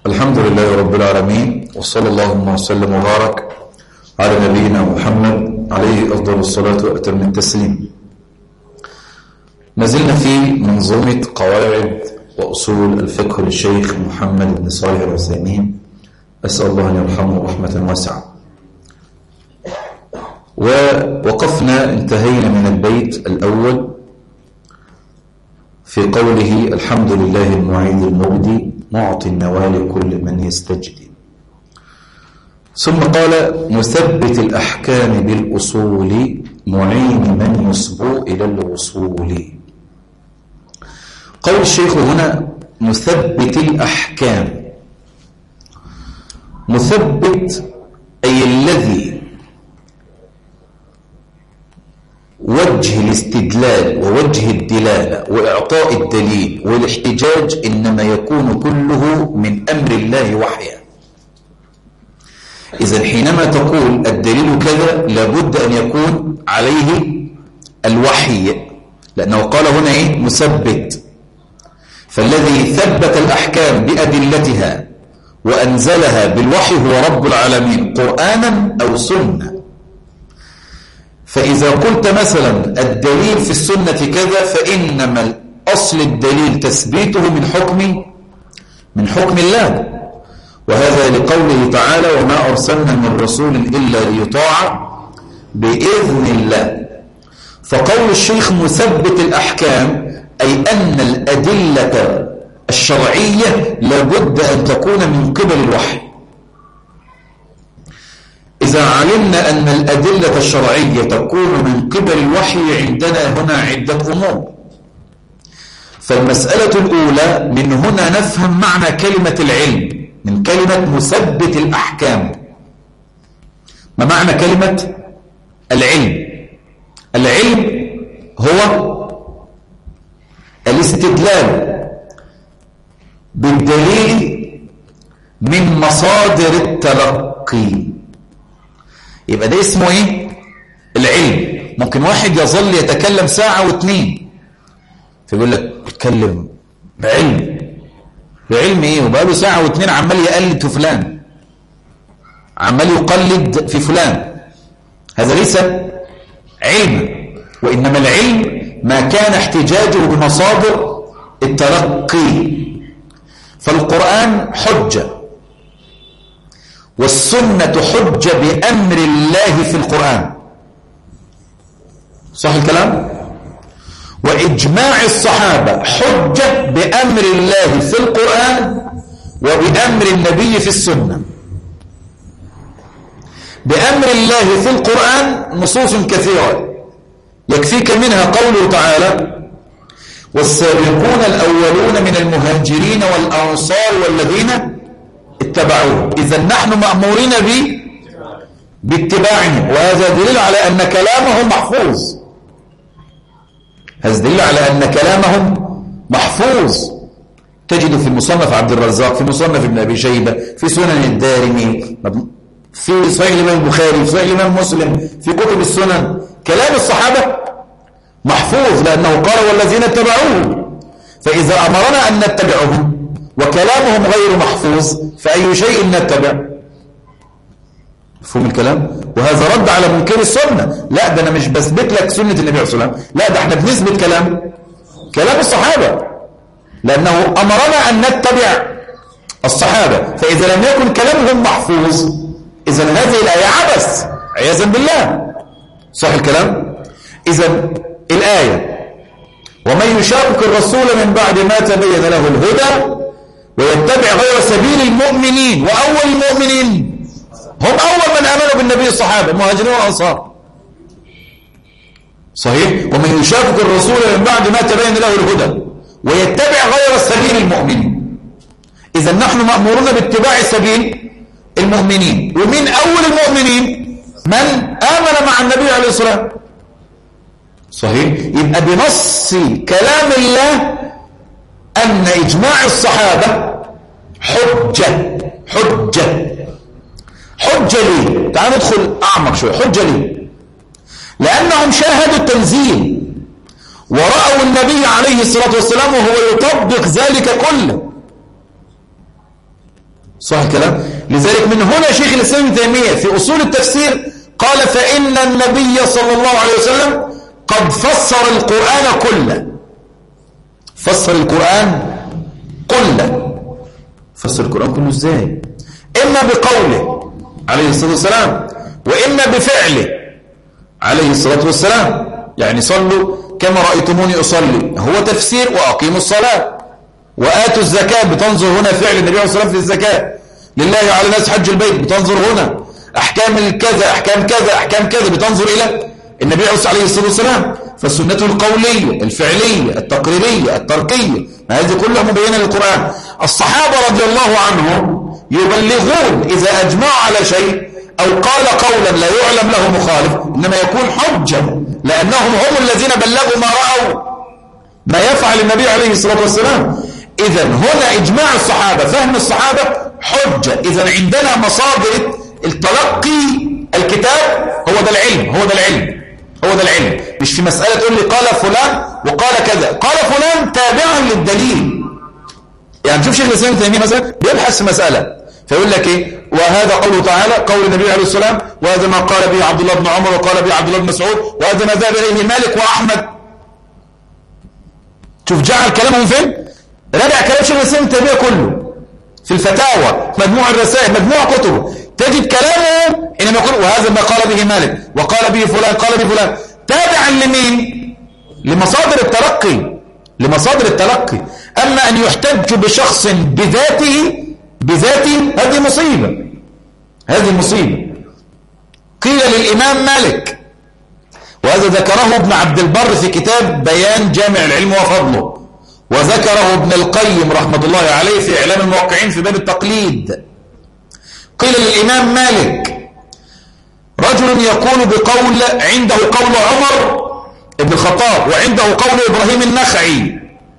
الحمد لله رب العالمين وصلى اللهم وسلم وبارك على نبينا محمد عليه أفضل الصلاة وأتم التسليم ما زلنا في منظومة قواعد وأصول الفقه للشيخ محمد بن صالح العثيمين أسأل الله أن يرحمه رحمة واسعة ووقفنا انتهينا من البيت الأول في قوله الحمد لله المعيد المبدي معطي النوال كل من يستجدي ثم قال مثبت الأحكام بالأصول معين من يصبو إلى الوصول قول الشيخ هنا مثبت الأحكام مثبت أي الذي وجه الاستدلال ووجه الدلالة وإعطاء الدليل والاحتجاج إنما يكون كله من أمر الله وحيا إذا حينما تقول الدليل كذا لابد أن يكون عليه الوحي لأنه قال هنا إيه مثبت فالذي ثبت الأحكام بأدلتها وأنزلها بالوحي هو رب العالمين قرآنا أو سنة فإذا قلت مثلا الدليل في السنة كذا فإنما أصل الدليل تثبيته من حكم من حكم الله وهذا لقوله تعالى وما أرسلنا من رسول إلا ليطاع بإذن الله فقول الشيخ مثبت الأحكام أي أن الأدلة الشرعية لابد أن تكون من قبل الوحي إذا علمنا أن الأدلة الشرعية تكون من قبل الوحي عندنا هنا عدة أمور فالمسألة الأولى من هنا نفهم معنى كلمة العلم من كلمة مثبت الأحكام ما معنى كلمة العلم العلم هو الاستدلال بالدليل من مصادر التلقي يبقى ده اسمه ايه العلم ممكن واحد يظل يتكلم ساعة واثنين فيقول لك اتكلم بعلم بعلم ايه وبقاله ساعة واثنين عمال يقلد في فلان عمال يقلد في فلان هذا ليس علما وإنما العلم ما كان احتجاجه بمصادر التلقي فالقرآن حجة والسنة حجة بأمر الله في القرآن صح الكلام؟ وإجماع الصحابة حجة بأمر الله في القرآن وبأمر النبي في السنة بأمر الله في القرآن نصوص كثيرة يكفيك منها قوله تعالى والسابقون الأولون من المهاجرين والأنصار والذين اتبعوه إذا نحن مأمورين ب باتباعهم وهذا دليل على أن كلامهم محفوظ هذا دليل على أن كلامهم محفوظ تجد في مصنف عبد الرزاق في مصنف ابن أبي شيبة في سنن الدارمي في صحيح الإمام البخاري في صحيح الإمام مسلم في كتب السنن كلام الصحابة محفوظ لأنه قال والذين اتبعوه فإذا أمرنا أن نتبعهم وكلامهم غير محفوظ فأي شيء نتبع مفهوم الكلام وهذا رد على منكر السنة لا ده أنا مش بثبت لك سنة النبي عليه الصلاة والسلام لا ده احنا بنثبت كلام كلام الصحابة لأنه أمرنا أن نتبع الصحابة فإذا لم يكن كلامهم محفوظ إذا هذه الآية عبث عياذا بالله صح الكلام إذا الآية ومن يشاقق الرسول من بعد ما تبين له الهدى ويتبع غير سبيل المؤمنين وأول المؤمنين هم أول من آمنوا بالنبي الصحابة المهاجرين والأنصار صحيح ومن يشاقق الرسول من بعد ما تبين له الهدى ويتبع غير سبيل المؤمنين إذا نحن مأمورون باتباع سبيل المؤمنين ومن أول المؤمنين من آمن مع النبي عليه الصلاة والسلام صحيح يبقى بنص كلام الله أن إجماع الصحابة حجة حجة حجة ليه تعال ندخل أعمق شوية حجة ليه لأنهم شاهدوا التنزيل ورأوا النبي عليه الصلاة والسلام وهو يطبق ذلك كله صح الكلام لذلك من هنا شيخ الإسلام ابن تيمية في أصول التفسير قال فإن النبي صلى الله عليه وسلم قد فسر القرآن كله فسر القرآن كله فسر القرآن كله ازاي إما بقوله عليه الصلاة والسلام وإما بفعله عليه الصلاة والسلام يعني صلوا كما رأيتموني أصلي هو تفسير وأقيموا الصلاة وآتوا الزكاة بتنظر هنا فعل النبي عليه الصلاة والسلام في الزكاة لله على الناس حج البيت بتنظر هنا أحكام الكذا أحكام كذا أحكام كذا بتنظر إلى النبي عليه الصلاة والسلام فالسنة القولية الفعلية التقريرية التركية ما هذه كلها مبينة للقرآن الصحابة رضي الله عنهم يبلغون إذا أجمعوا على شيء أو قال قولا لا يعلم له مخالف إنما يكون حجة لأنهم هم الذين بلغوا ما رأوا ما يفعل النبي عليه الصلاة والسلام إذا هنا إجماع الصحابة فهم الصحابة حجة إذا عندنا مصادر التلقي الكتاب هو ده العلم هو ده العلم هو ده العلم مش في مسألة تقول لي قال فلان وقال كذا قال فلان تابعا للدليل يعني شوف شيخ الإسلام تيمية مثلا بيبحث في مسألة فيقول لك ايه وهذا قوله تعالى قول النبي عليه السلام وهذا ما قال به عبد الله بن عمر وقال به عبد الله بن مسعود وهذا ما ذهب اليه مالك واحمد شوف جعل كلامهم فين راجع كلام شيخ الاسلام تيميه كله في الفتاوى مجموع الرسائل مجموع كتبه تجد كلامه انما يقول وهذا ما قال به مالك وقال به فلان قال به فلان تابعا لمين لمصادر التلقي لمصادر التلقي اما ان يحتج بشخص بذاته بذاته هذه مصيبه هذه مصيبه قيل للامام مالك وهذا ذكره ابن عبد البر في كتاب بيان جامع العلم وفضله وذكره ابن القيم رحمة الله عليه في إعلام الموقعين في باب التقليد قيل للإمام مالك رجل يقول بقول عنده قول عمر ابن الخطاب وعنده قول إبراهيم النخعي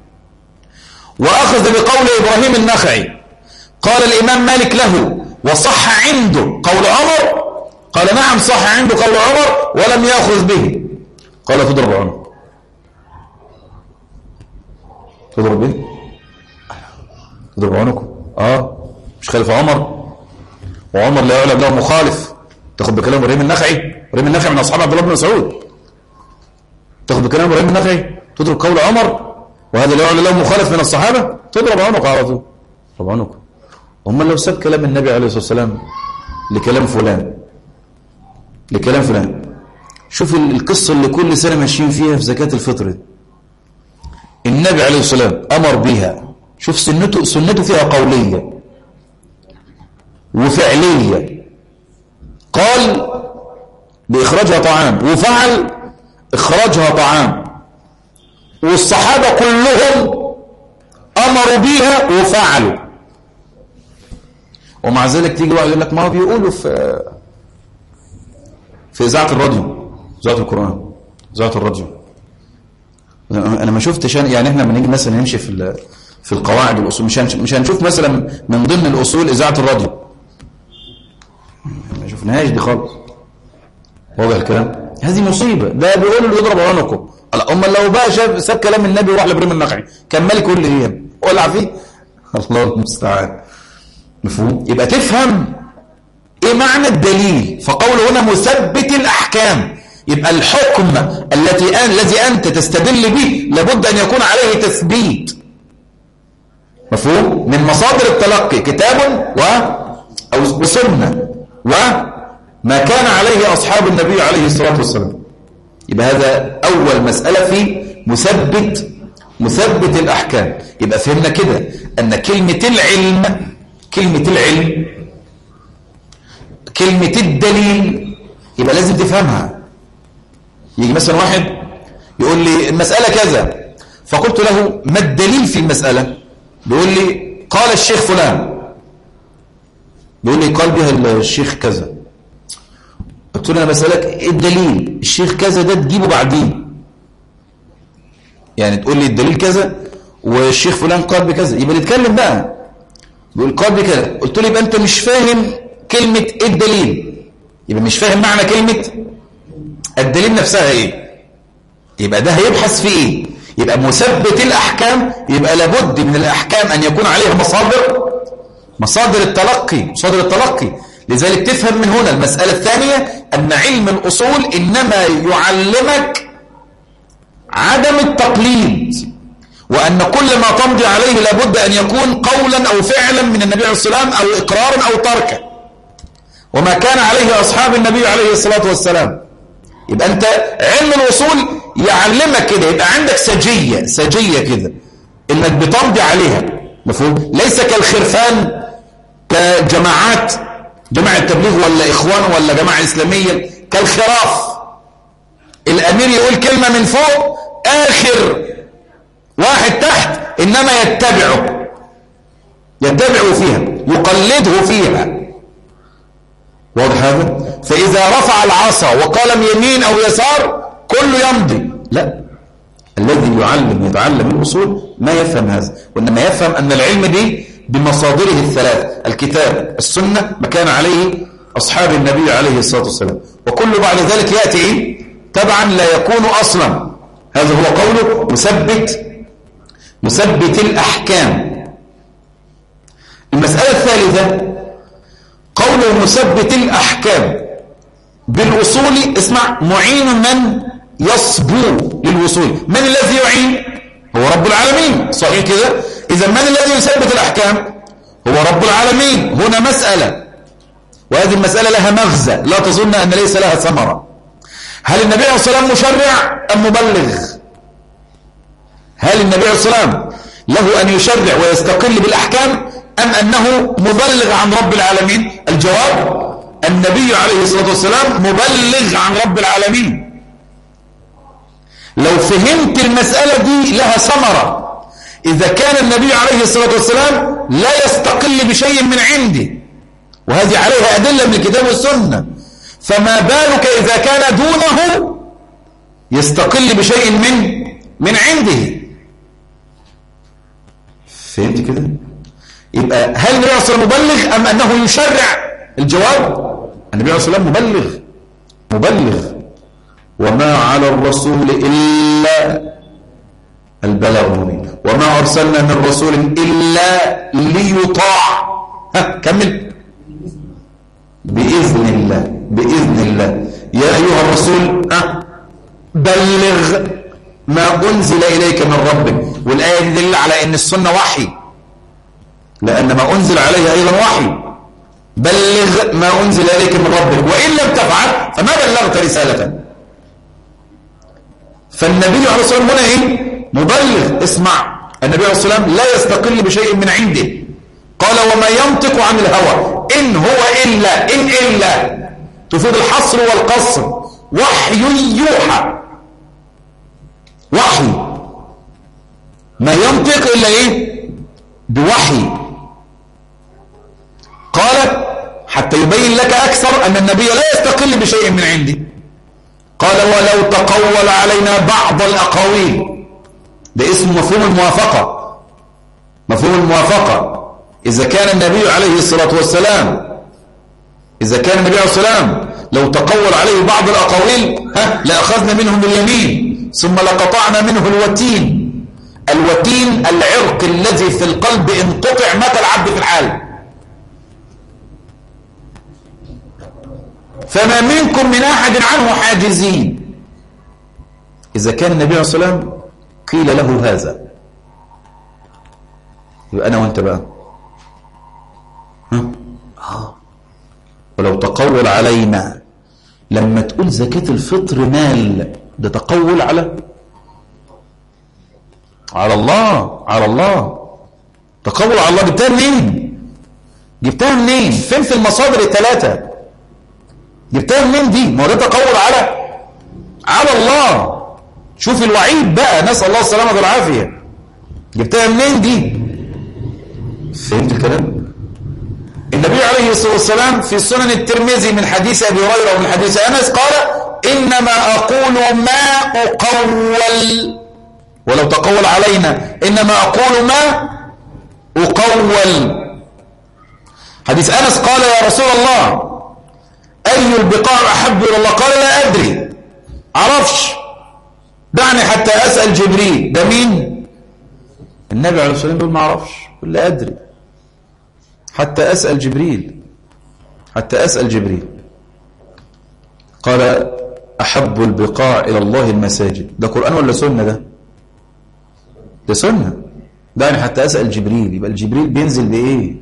وأخذ بقول إبراهيم النخعي قال الإمام مالك له وصح عنده قول عمر قال نعم صح عنده قول عمر ولم يأخذ به قال تضرب عنه تضرب ايه تضرب عنكم اه مش خلف عمر وعمر لا يعلم له مخالف تاخد بكلام ابراهيم النخعي ابراهيم النخعي من اصحاب عبد الله بن مسعود تاخد بكلام ابراهيم النخعي تضرب قول عمر وهذا لا يعلم له مخالف من الصحابه تضرب عنق على طول تضرب عنق هم لو ساب كلام النبي عليه الصلاه والسلام لكلام فلان لكلام فلان شوف القصه اللي كل سنه ماشيين فيها في زكاه الفطر النبي عليه السلام أمر بها شوف سنته سنته فيها قولية وفعلية قال بإخراجها طعام وفعل إخراجها طعام والصحابة كلهم أمروا بيها وفعلوا ومع ذلك تيجي واحد يقول لك ما بيقولوا في في إذاعة الراديو إذاعة القرآن إذاعة الراديو انا ما شفتش يعني احنا لما نيجي مثلا نمشي في في القواعد والاصول مش مش هنشوف مثلا من ضمن الاصول اذاعه الراديو ما شفناهاش دي خالص واضح الكلام هذه مصيبه ده بيقول له يضرب عنقه امال لو بقى شاف ساب كلام النبي وراح لابراهيم النخعي كان مالك يقول لي ايه ولع فيه الله المستعان مفهوم يبقى تفهم ايه معنى الدليل فقوله هنا مثبت الاحكام يبقى الحكم التي الذي أنت تستدل به لابد أن يكون عليه تثبيت مفهوم من مصادر التلقي كتاب و أو سنة وما كان عليه أصحاب النبي عليه الصلاة والسلام يبقى هذا أول مسألة في مثبت مثبت الأحكام يبقى فهمنا كده أن كلمة العلم كلمة العلم كلمة الدليل يبقى لازم تفهمها يجي مثلا واحد يقول لي المسألة كذا فقلت له ما الدليل في المسألة بيقول لي قال الشيخ فلان بيقول لي قال بها الشيخ كذا قلت له انا بسألك ايه الدليل الشيخ كذا ده تجيبه بعدين يعني تقول لي الدليل كذا والشيخ فلان قال بكذا يبقى نتكلم بقى بيقول قال بكذا قلت له يبقى انت مش فاهم كلمة ايه الدليل يبقى مش فاهم معنى كلمة الدليل نفسها ايه يبقى ده هيبحث في ايه يبقى مثبت الاحكام يبقى لابد من الاحكام ان يكون عليها مصادر مصادر التلقي مصادر التلقي لذلك تفهم من هنا المسألة الثانية أن علم الأصول إنما يعلمك عدم التقليد وأن كل ما تمضي عليه لابد أن يكون قولا أو فعلا من النبي عليه الصلاة والسلام أو إقرارا أو تركا وما كان عليه أصحاب النبي عليه الصلاة والسلام يبقى أنت علم الوصول يعلمك كده يبقى عندك سجية سجية كده إنك بتمضي عليها مفهوم ليس كالخرفان كجماعات جماعة تبليغ ولا إخوان ولا جماعة إسلامية كالخراف الأمير يقول كلمة من فوق آخر واحد تحت إنما يتبعه يتبعه فيها يقلده فيها واضح هذا فإذا رفع العصا وقال يمين أو يسار كله يمضي لا الذي يعلم يتعلم الأصول ما يفهم هذا وإنما يفهم أن العلم دي بمصادره الثلاث الكتاب السنة ما كان عليه أصحاب النبي عليه الصلاة والسلام وكل بعد ذلك يأتي تبعا لا يكون أصلا هذا هو قوله مثبت مثبت الأحكام المسألة الثالثة قول مثبت الأحكام بالوصول اسمع معين من يصبو للوصول من الذي يعين هو رب العالمين صحيح كده إذا من الذي يثبت الأحكام هو رب العالمين هنا مسألة وهذه المسألة لها مغزى لا تظن أن ليس لها ثمرة هل النبي عليه الصلاة والسلام مشرع أم مبلغ هل النبي عليه الصلاة والسلام له أن يشرع ويستقل بالأحكام أم أنه مبلغ عن رب العالمين الجواب النبي عليه الصلاة والسلام مبلغ عن رب العالمين لو فهمت المسألة دي لها ثمرة إذا كان النبي عليه الصلاة والسلام لا يستقل بشيء من عندي وهذه عليها أدلة من الكتاب والسنة فما بالك إذا كان دونه يستقل بشيء من من عنده فهمت كده يبقى هل النبي صلى الله عليه وسلم مبلغ أم أنه يشرع الجواب النبي عليه الصلاة والسلام مبلغ مبلغ وما على الرسول إلا البلاغ المبين وما أرسلنا من رسول إلا ليطاع ها كمل بإذن الله بإذن الله يا أيها الرسول ها بلغ ما أنزل إليك من ربك والآية تدل على أن السنة وحي لأن ما أنزل عليه أيضا وحي بلغ ما أنزل إليك من ربك وإن لم تفعل فما بلغت رسالة فالنبي عليه الصلاة والسلام هنا إيه؟ مبلغ اسمع النبي عليه الصلاة والسلام لا يستقل بشيء من عنده قال وما ينطق عن الهوى إن هو إلا إن إلا تفيد الحصر والقصر وحي يوحى وحي ما ينطق إلا إيه بوحي قال حتى يبين لك أكثر أن النبي لا يستقل بشيء من عندي قال ولو تقول علينا بعض الأقاويل ده اسم مفهوم الموافقة مفهوم الموافقة إذا كان النبي عليه الصلاة والسلام إذا كان النبي عليه الصلاة والسلام لو تقول عليه بعض الأقاويل ها لأخذنا منهم باليمين ثم لقطعنا منه الوتين الوتين العرق الذي في القلب انقطع متى العبد في الحال فما منكم من أحد عنه حاجزين إذا كان النبي عليه الصلاة والسلام قيل له هذا يبقى أنا وأنت بقى ها؟ آه. ولو تقول علينا لما تقول زكاة الفطر مال ده تقول على على الله على الله تقول على الله جبتها منين جبتها منين فين في المصادر الثلاثة جبتها منين دي ما هو ده تقول على على الله شوف الوعيد بقى نسأل الله السلامة والعافية جبتها منين دي فهمت الكلام النبي عليه الصلاة والسلام في سنن الترمذي من حديث أبي هريرة ومن حديث أنس قال إنما أقول ما أقول ولو تقول علينا إنما أقول ما أقول حديث أنس قال يا رسول الله أي البقاع أحب إلى الله قال لا أدري عرفش دعني حتى أسأل جبريل ده مين النبي عليه الصلاة والسلام يقول ما عرفش لا أدري حتى أسأل جبريل حتى أسأل جبريل قال أحب البقاع إلى الله المساجد ده قرآن ولا سنة ده ده سنة ده يعني حتى أسأل جبريل يبقى الجبريل بينزل بإيه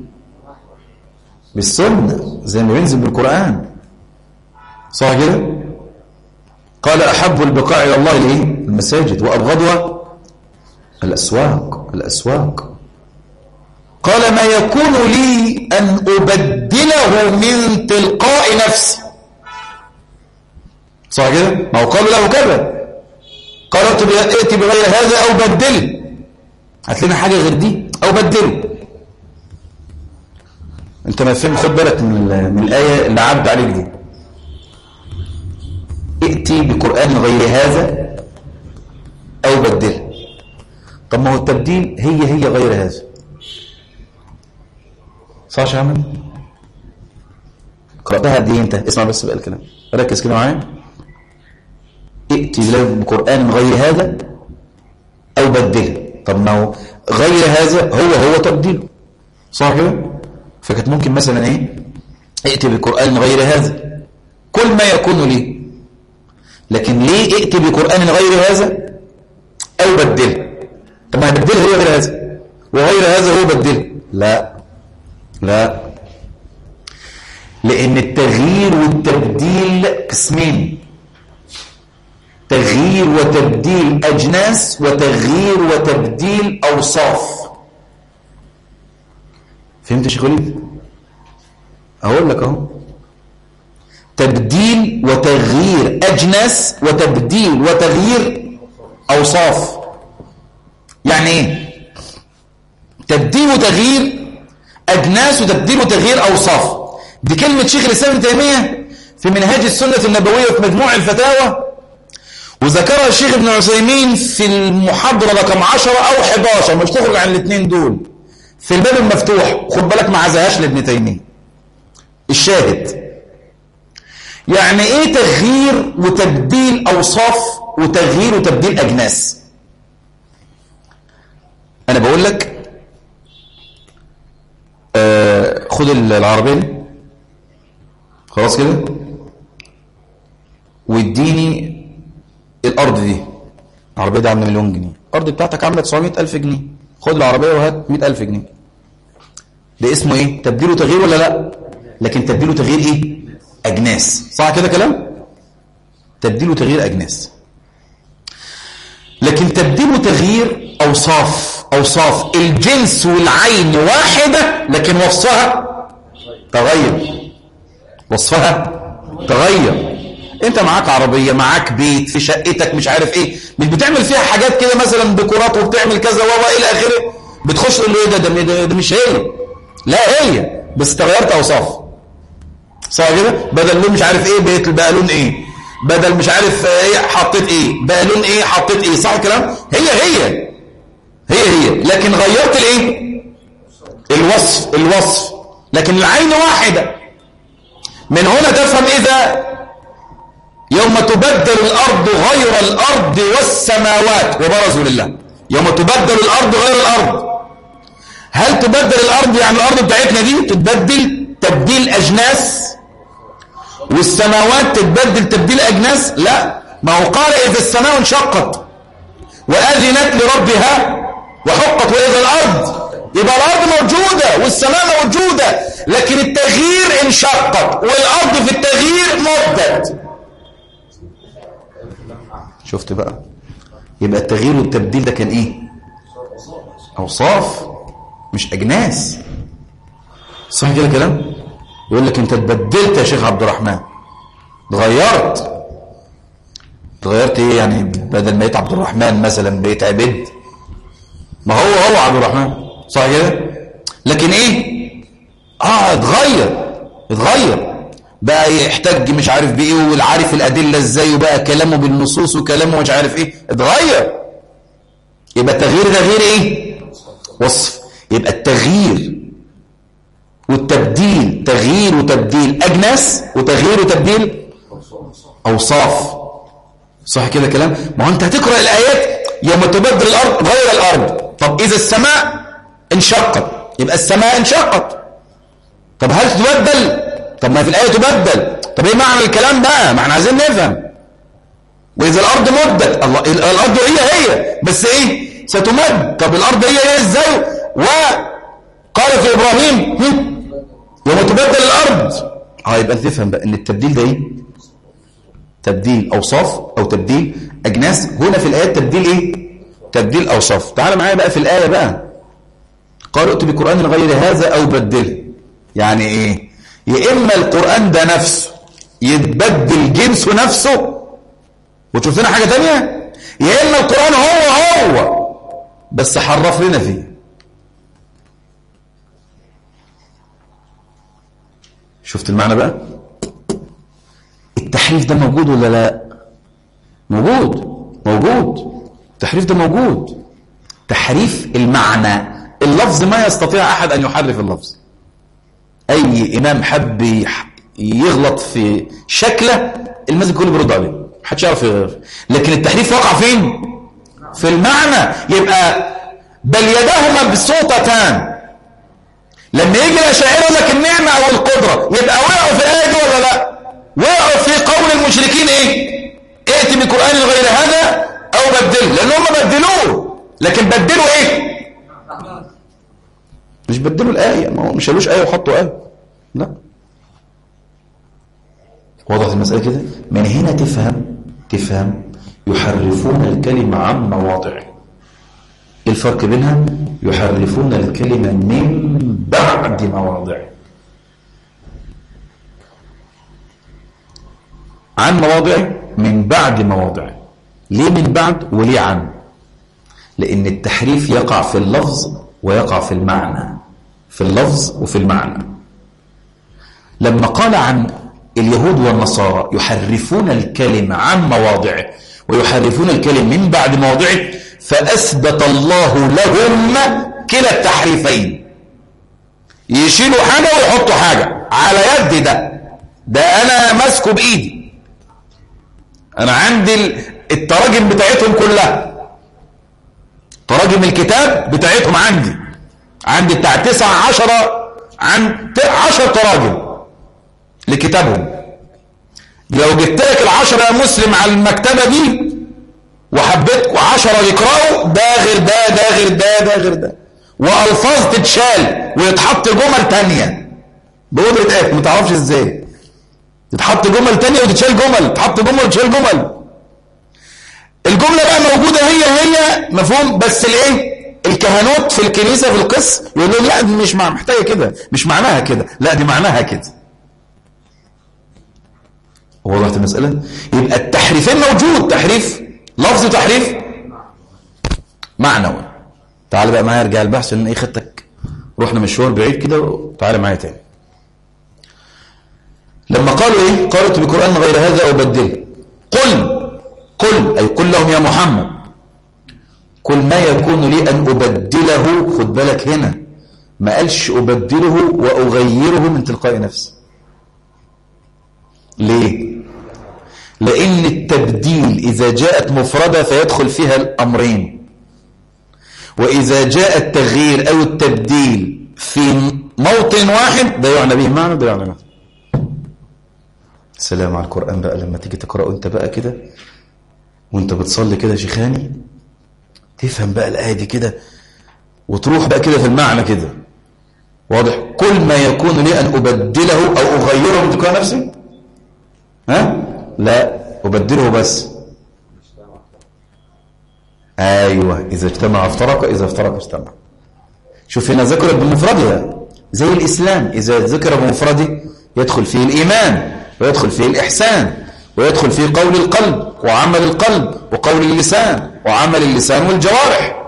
بالسنة زي ما بينزل بالقرآن صح كده قال أحب البقاع إلى الله الإيه المساجد وأبغضها الأسواق الأسواق قال ما يكون لي أن أبدله من تلقاء نفسي صح كده ما هو قالوا له كذا قال ائت بغير هذا أو بدله هات لنا حاجة غير دي أو بدله انت ما فهم خد بالك من, من الآية اللي عبد عليك دي ائتي بقرآن غير هذا أو بدله طب ما هو التبديل هي هي غير هذا صح يا عمل قرأتها دي انت اسمع بس بقى الكلام ركز كده معايا ائتي بقرآن غير هذا أو بدله طب ما هو غير هذا هو هو تبديله صح كده فكانت ممكن مثلا ايه ائتي بقرآن غير هذا كل ما يكون لي لكن ليه ائتي بقرآن غير هذا أو بدله طب ما بدله هو غير هذا وغير هذا هو بدله لا لا لأن التغيير والتبديل قسمين تغيير وتبديل أجناس وتغيير وتبديل أوصاف فهمت يا شيخ وليد أقول لك أهو تبديل وتغيير أجناس وتبديل وتغيير أوصاف يعني إيه تبديل وتغيير أجناس وتبديل وتغيير أوصاف دي كلمة شيخ الإسلام ابن تيمية في منهاج السنة النبوية في مجموع الفتاوى وذكرها الشيخ ابن عثيمين في المحاضرة رقم 10 أو 11 مش تخرج عن الاثنين دول في الباب المفتوح خد بالك ما عزهاش لابن تيمية الشاهد يعني ايه تغيير وتبديل أوصاف وتغيير وتبديل أجناس أنا بقول لك آه خد العربية دي خلاص كده واديني الأرض دي العربية دي عاملة مليون جنيه الأرض بتاعتك عاملة 900 ألف جنيه خد العربية وهات 100 ألف جنيه ده اسمه ايه تبديل وتغيير ولا لا لكن تبديل وتغيير ايه أجناس صح كده كلام تبديل وتغيير أجناس لكن تبديل وتغيير أوصاف أوصاف الجنس والعين واحدة لكن وصفها تغير وصفها تغير انت معاك عربية معاك بيت في شقتك مش عارف ايه مش بتعمل فيها حاجات كده مثلا ديكورات وبتعمل كذا وهو الى اخره بتخش تقول له ايه ده ده, ده, ده مش هي لا هي بس تغيرت اوصاف صح كده بدل لون مش عارف ايه بيت بقى لون ايه بدل مش عارف ايه حطيت ايه بقى لون ايه حطيت ايه صح الكلام هي هي هي هي لكن غيرت الايه الوصف الوصف لكن العين واحدة من هنا تفهم اذا يوم تبدل الأرض غير الأرض والسماوات وبرزوا لله يوم تبدل الأرض غير الأرض هل تبدل الأرض يعني الأرض بتاعتنا دي تتبدل تبديل أجناس والسماوات تتبدل تبديل أجناس لا ما هو قال إذا السماء انشقت وأذنت لربها وحقت وإذا الأرض يبقى الأرض موجودة والسماء موجودة لكن التغيير انشقت والأرض في التغيير مدت شفت بقى يبقى التغيير والتبديل ده كان ايه اوصاف مش اجناس صح كده كلام يقول لك انت اتبدلت يا شيخ عبد الرحمن اتغيرت اتغيرت ايه يعني بدل ما عبد الرحمن مثلا بقيت عبد ما هو هو عبد الرحمن صح كده لكن ايه اه اتغير اتغير بقى يحتج مش عارف بايه والعارف الادله ازاي وبقى كلامه بالنصوص وكلامه مش عارف ايه اتغير يبقى التغيير ده غير ايه وصف يبقى التغيير والتبديل تغيير وتبديل اجناس وتغيير وتبديل اوصاف صح كده كلام ما هو انت هتقرا الايات يوم تبدل الارض غير الارض طب اذا السماء انشقت يبقى السماء انشقت طب هل تبدل طب ما في الآية تبدل طب ايه معنى الكلام بقى ما احنا عايزين نفهم وإذا الأرض مدت الله الأرض هي هي بس ايه ستمد طب الأرض هي هي ازاي وقال في إبراهيم يوم تبدل الأرض اه يبقى تفهم بقى ان التبديل ده ايه تبديل أوصاف أو تبديل أجناس هنا في الآيات تبديل ايه تبديل أوصاف تعال معايا بقى في الآية بقى قال ائت بقرآن غير هذا أو بدله يعني ايه يا إما القرآن ده نفسه يتبدل جنسه نفسه وتشوف لنا حاجة تانية يا إما القرآن هو هو بس حرف لنا فيه شفت المعنى بقى التحريف ده موجود ولا لا موجود موجود التحريف ده موجود تحريف المعنى اللفظ ما يستطيع أحد أن يحرف اللفظ أي إمام حب يغلط في شكله المسجد كله بيرد عليه محدش يعرف يغير لكن التحريف وقع فين في المعنى يبقى بل يداه مبسوطتان لما يجي الاشاعره لك النعمه او القدره يبقى وقعوا في الايه دي ولا لا وقعوا في قول المشركين ايه ائت بقران غير هذا او بدله لان هم بدلوه لكن بدلوا ايه مش بدلوا الايه ما هو مش قالوش ايه وحطوا ايه لا وضحت المساله كده من هنا تفهم تفهم يحرفون الكلمه عن مواضعه ايه الفرق بينها يحرفون الكلمة من بعد مواضعه عن مواضعه من بعد مواضعه ليه من بعد وليه عن لأن التحريف يقع في اللفظ ويقع في المعنى في اللفظ وفي المعنى لما قال عن اليهود والنصارى يحرفون الكلمة عن مواضعه ويحرفون الكلمة من بعد مواضعه فأثبت الله لهم كلا التحريفين يشيلوا حاجة ويحطوا حاجة على يد ده ده أنا ماسكه بإيدي أنا عندي التراجم بتاعتهم كلها تراجم الكتاب بتاعتهم عندي عندي بتاع تسعة عشرة عن عشر تراجم لكتابهم لو جبت لك العشرة يا مسلم على المكتبة دي وحبيت عشرة يقرأوا ده غير ده ده غير ده ده غير ده وألفاظ تتشال ويتحط جمل تانية بقدرة ايه ما تعرفش ازاي تتحط جمل تانية وتتشال جمل تحط جمل وتشال جمل الجملة بقى موجودة هي هي مفهوم بس الايه الكهنوت في الكنيسة في القس يقول لهم لا دي مش محتاجة كده مش معناها كده لا دي معناها كده وضحت المسألة يبقى التحريفين موجود تحريف لفظ تحريف معنوي تعال بقى معايا ارجع البحث ان ايه خدتك رحنا مشوار بعيد كده تعال معايا تاني لما قالوا ايه قالوا بقران غير هذا ابدله قل قل اي قل لهم يا محمد قل ما يكون لي ان ابدله خد بالك هنا ما قالش ابدله واغيره من تلقاء نفسي ليه لأن التبديل إذا جاءت مفردة فيدخل فيها الأمرين وإذا جاء التغيير أو التبديل في موطن واحد ده يعنى به معنى ده يعنى معنى السلام على القرآن بقى لما تيجي تقرأه أنت بقى كده وانت بتصلي كده شيخاني تفهم بقى الآية دي كده وتروح بقى كده في المعنى كده واضح كل ما يكون لي أن أبدله أو أغيره من تلقاء نفسي ها لا أبدله بس أيوة إذا اجتمع افترق إذا افترق اجتمع شوف هنا ذكرت بمفردها زي الإسلام إذا ذكر بمفرده يدخل فيه الإيمان ويدخل فيه الإحسان ويدخل فيه قول القلب وعمل القلب وقول اللسان وعمل اللسان والجوارح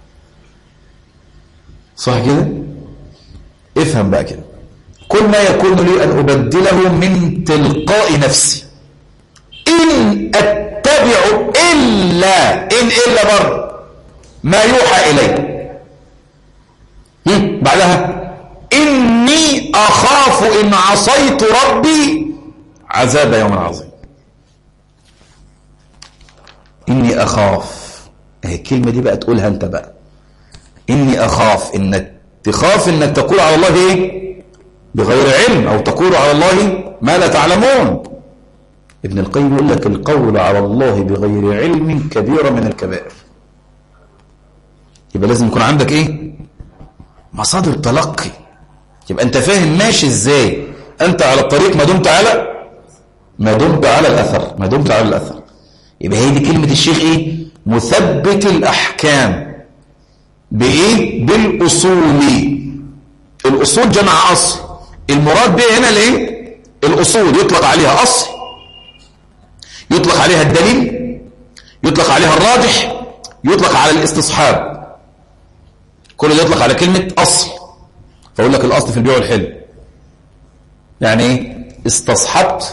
صح كده افهم بقى كده كل ما يكون لي أن أبدله من تلقاء نفسي إن أتبع إلا إن إلا بر ما يوحى إلي بعدها إني أخاف إن عصيت ربي عذاب يوم عظيم إني أخاف هي الكلمة دي بقى تقولها أنت بقى إني أخاف إنك تخاف إنك تقول على الله إيه بغير علم أو تقول على الله ما لا تعلمون ابن القيم يقول لك القول على الله بغير علم كبيرة من الكبائر يبقى لازم يكون عندك ايه مصادر تلقي يبقى انت فاهم ماشي ازاي انت على الطريق ما دمت على ما دمت على الاثر ما دمت على الاثر يبقى هي دي كلمة الشيخ ايه مثبت الاحكام بايه بالاصول الاصول جمع اصل المراد به هنا الايه الاصول يطلق عليها اصل يطلق عليها الدليل يطلق عليها الراجح يطلق على الاستصحاب كل اللي يطلق على كلمة أصل فأقول لك الأصل في البيع والحل يعني ايه استصحبت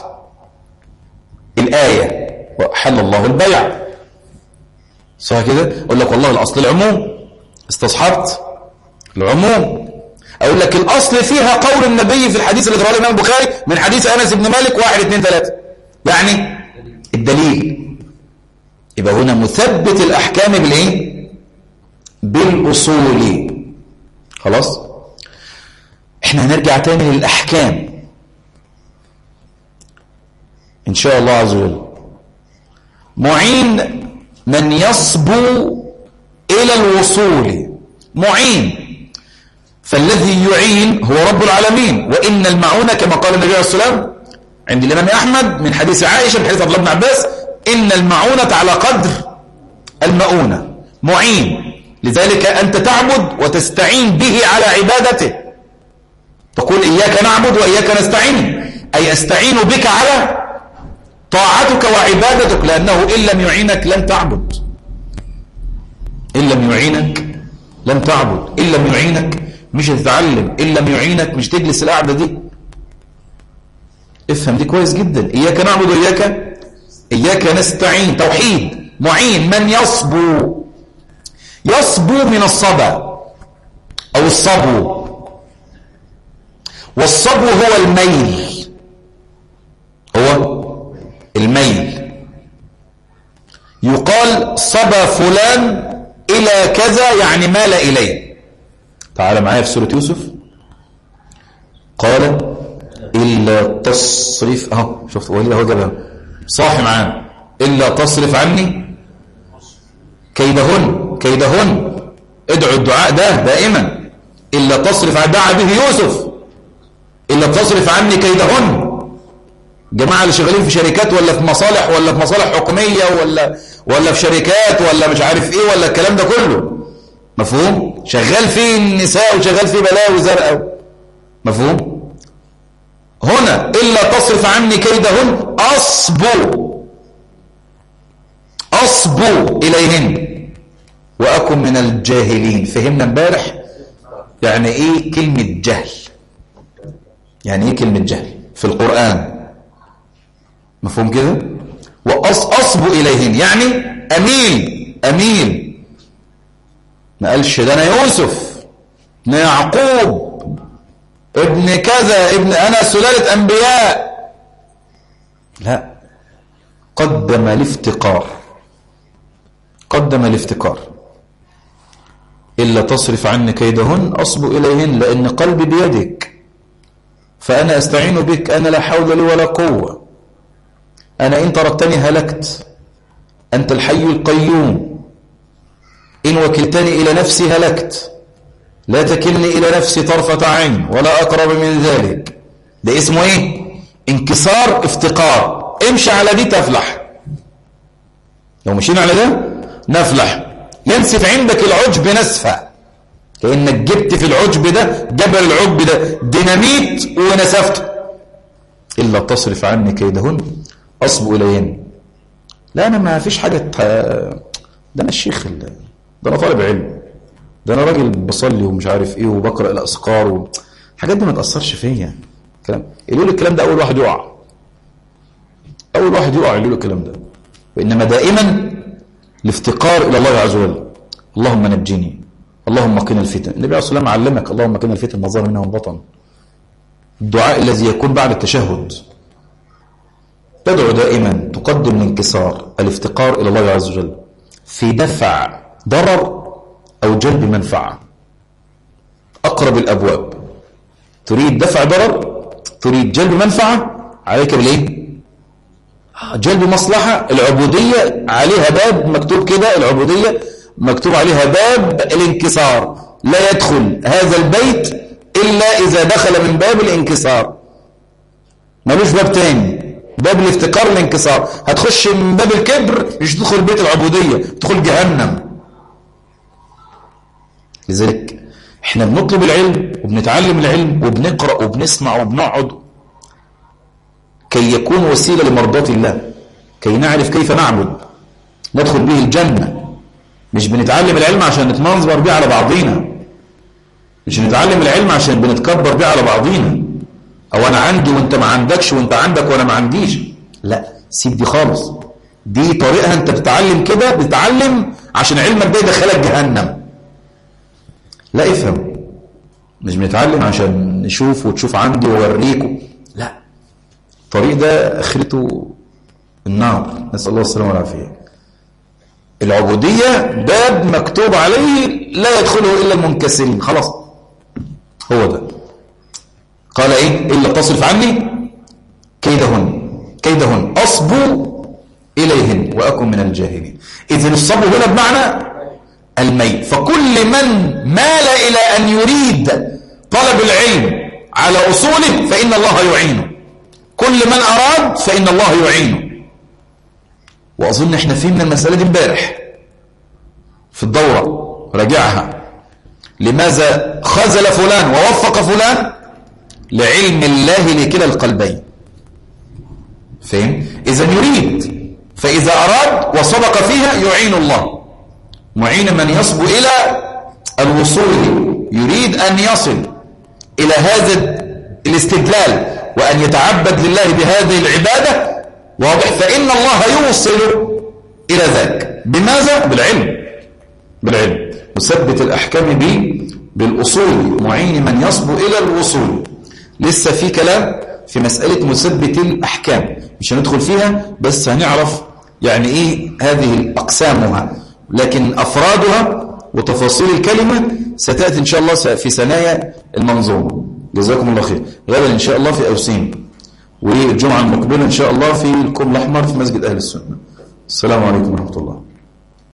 الآية وحل الله البيع صح كده أقول لك والله الأصل العموم استصحبت العموم أقول لك الأصل فيها قول النبي في الحديث اللي رواه الإمام البخاري من حديث أنس بن مالك واحد اثنين ثلاثة يعني الدليل يبقى هنا مثبت الأحكام بالإيه بالأصول خلاص احنا هنرجع تاني للأحكام إن شاء الله عز وجل معين من يصبو إلى الوصول معين فالذي يعين هو رب العالمين وإن المعونة كما قال النبي عليه الصلاة والسلام عند الإمام أحمد من حديث عائشة من حديث عبد الله بن عباس إن المعونة على قدر المؤونة معين لذلك أنت تعبد وتستعين به على عبادته تقول إياك نعبد وإياك نستعين أي أستعين بك على طاعتك وعبادتك لأنه إن لم يعينك لن تعبد إن لم يعينك لن تعبد إن لم يعينك مش هتتعلم إن لم يعينك مش تجلس القعدة دي افهم دي كويس جدا إياك نعبد وإياك إياك نستعين توحيد معين من يصبو يصبو من الصبا أو الصبو والصبو هو الميل هو الميل يقال صبا فلان إلى كذا يعني مال إليه تعال معايا في سورة يوسف قال إلا تصرف أهو شفت وليد أهو جابها صاحي معانا إلا تصرف عني كيدهن كيدهن ادعوا الدعاء ده دائما إلا تصرف دعا به يوسف إلا تصرف عني كيدهن جماعة اللي شغالين في شركات ولا في مصالح ولا في مصالح حكومية ولا ولا في شركات ولا مش عارف ايه ولا الكلام ده كله مفهوم شغال فيه النساء وشغال فيه بلاوي زرقاء مفهوم هنا إلا تصرف عني كيدهن أصبو أصبو إليهن وأكن من الجاهلين فهمنا امبارح يعني إيه كلمة جهل يعني إيه كلمة جهل في القرآن مفهوم كده وأصب إليهن يعني أميل أميل ما قالش ده أنا يوسف ابن يعقوب ابن كذا ابن أنا سلالة أنبياء لا قدم الافتقار قدم الافتقار إلا تصرف عني كيدهن أصب إليهن لأن قلبي بيدك فأنا أستعين بك أنا لا حول لي ولا قوة أنا إن تركتني هلكت أنت الحي القيوم إن وكلتني إلى نفسي هلكت لا تكلني إلى نفسي طرفة عين ولا أقرب من ذلك ده اسمه إيه انكسار افتقار امشي على دي تفلح لو مشينا على ده نفلح ينسف عندك العجب نسفا كأنك جبت في العجب ده جبل العجب ده ديناميت ونسفته إلا تصرف عني كيدهن أصب إليهن لا أنا ما فيش حاجة ده أنا الشيخ ده أنا طالب علم ده أنا راجل بصلي ومش عارف إيه وبقرأ الأذكار و... الحاجات دي ما تأثرش فيا كلام يقولوا الكلام ده أول واحد يقع أول واحد يقع يقولوا الكلام ده وإنما دائما الافتقار إلى الله عز وجل اللهم نجني اللهم قنا الفتن النبي عليه الصلاة والسلام علمك اللهم قنا الفتن ما ظهر منها وبطن الدعاء الذي يكون بعد التشهد تدعو دائما تقدم الانكسار الافتقار إلى الله عز وجل في دفع ضرر أو جلب منفعة أقرب الأبواب تريد دفع ضرر تريد جلب منفعة عليك بالايه جلب مصلحة العبودية عليها باب مكتوب كده العبودية مكتوب عليها باب الانكسار لا يدخل هذا البيت إلا إذا دخل من باب الانكسار ملوش باب تاني باب الافتقار الانكسار هتخش من باب الكبر مش تدخل بيت العبودية تدخل جهنم لذلك احنا بنطلب العلم وبنتعلم العلم وبنقرأ وبنسمع وبنقعد كي يكون وسيلة لمرضات الله كي نعرف كيف نعبد ندخل به الجنة مش بنتعلم العلم عشان نتمنظر به على بعضينا مش نتعلم العلم عشان بنتكبر به على بعضينا او انا عندي وانت ما عندكش وانت عندك وانا ما عنديش لا سيب دي خالص دي طريقها انت بتتعلم كده بتتعلم عشان علمك ده يدخلك جهنم لا افهم مش بنتعلم عشان نشوف وتشوف عندي ووريكم لا الطريق ده اخرته النار نسال الله السلامه والعافيه العبوديه باب مكتوب عليه لا يدخله الا المنكسرين خلاص هو ده قال ايه الا تصرف عني كيدهن كيدهن اصبو اليهن واكن من الجاهلين اذا الصبو هنا بمعنى الميل فكل من مال إلى أن يريد طلب العلم على أصوله فإن الله يعينه كل من أراد فإن الله يعينه وأظن إحنا فهمنا المسألة دي امبارح في الدورة راجعها لماذا خزل فلان ووفق فلان لعلم الله لكلا القلبين فهم إذا يريد فإذا أراد وصدق فيها يعين الله معين من يصبو إلى الوصول يريد أن يصل إلى هذا الاستدلال وأن يتعبد لله بهذه العبادة واضح فإن الله يوصل إلى ذاك بماذا؟ بالعلم بالعلم مثبت الأحكام به بالأصول معين من يصبو إلى الوصول لسه في كلام في مسألة مثبت الأحكام مش هندخل فيها بس هنعرف يعني إيه هذه أقسامها لكن أفرادها وتفاصيل الكلمة ستأتي إن شاء الله في ثنايا المنظومة جزاكم الله خير غدا إن شاء الله في أوسين والجمعة المقبلة إن شاء الله في الكوم الأحمر في مسجد أهل السنة السلام عليكم ورحمة الله